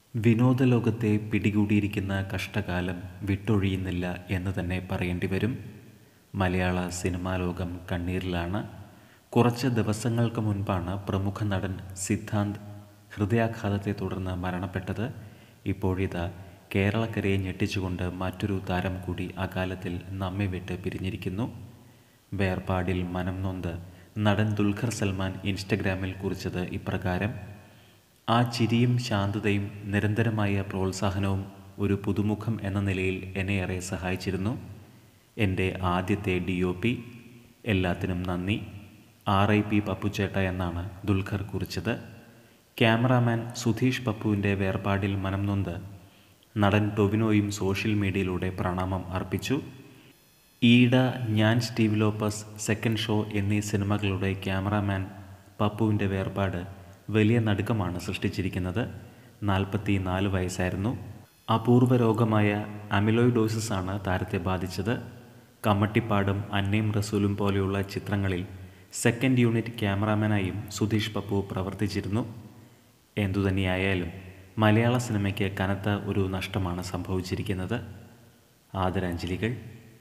വിനോദലോകത്തെ പിടികൂടിയിരിക്കുന്ന കഷ്ടകാലം വിട്ടൊഴിയുന്നില്ല എന്ന് തന്നെ പറയേണ്ടി വരും മലയാള സിനിമാ ലോകം കണ്ണീരിലാണ് കുറച്ച് ദിവസങ്ങൾക്ക് മുൻപാണ് പ്രമുഖ നടൻ സിദ്ധാന്ത് ഹൃദയാഘാതത്തെ തുടർന്ന് മരണപ്പെട്ടത് ഇപ്പോഴിതാ കേരളക്കരയെ ഞെട്ടിച്ചുകൊണ്ട് മറ്റൊരു താരം കൂടി അകാലത്തിൽ നമ്മെ വിട്ട് പിരിഞ്ഞിരിക്കുന്നു വേർപാടിൽ മനം നൊന്ത് നടൻ ദുൽഖർ സൽമാൻ ഇൻസ്റ്റഗ്രാമിൽ കുറിച്ചത് ഇപ്രകാരം ആ ചിരിയും ശാന്തതയും നിരന്തരമായ പ്രോത്സാഹനവും ഒരു പുതുമുഖം എന്ന നിലയിൽ എന്നെ ഏറെ സഹായിച്ചിരുന്നു എൻ്റെ ആദ്യത്തെ ഡി ഒ പി എല്ലാത്തിനും നന്ദി ആർ ഐ പി പപ്പുച്ചേട്ട എന്നാണ് ദുൽഖർ കുറിച്ചത് ക്യാമറാമാൻ സുധീഷ് പപ്പുവിൻ്റെ വേർപാടിൽ മനം നൊന്ത് നടൻ ടൊവിനോയും സോഷ്യൽ മീഡിയയിലൂടെ പ്രണാമം അർപ്പിച്ചു ഈട ഞാൻ സ്റ്റീവ് ലോപ്പസ് സെക്കൻഡ് ഷോ എന്നീ സിനിമകളുടെ ക്യാമറാമാൻ പപ്പുവിൻ്റെ വേർപാട് വലിയ നടുക്കമാണ് സൃഷ്ടിച്ചിരിക്കുന്നത് നാൽപ്പത്തി നാല് വയസ്സായിരുന്നു അപൂർവ രോഗമായ അമിലോയിഡോസിസ് ആണ് താരത്തെ ബാധിച്ചത് കമ്മട്ടിപ്പാടും അന്നയും റസൂലും പോലെയുള്ള ചിത്രങ്ങളിൽ സെക്കൻഡ് യൂണിറ്റ് ക്യാമറാമാനായും സുധീഷ് പപ്പു പ്രവർത്തിച്ചിരുന്നു എന്തുതന്നെയായാലും മലയാള സിനിമയ്ക്ക് കനത്ത ഒരു നഷ്ടമാണ് സംഭവിച്ചിരിക്കുന്നത് ആദരാഞ്ജലികൾ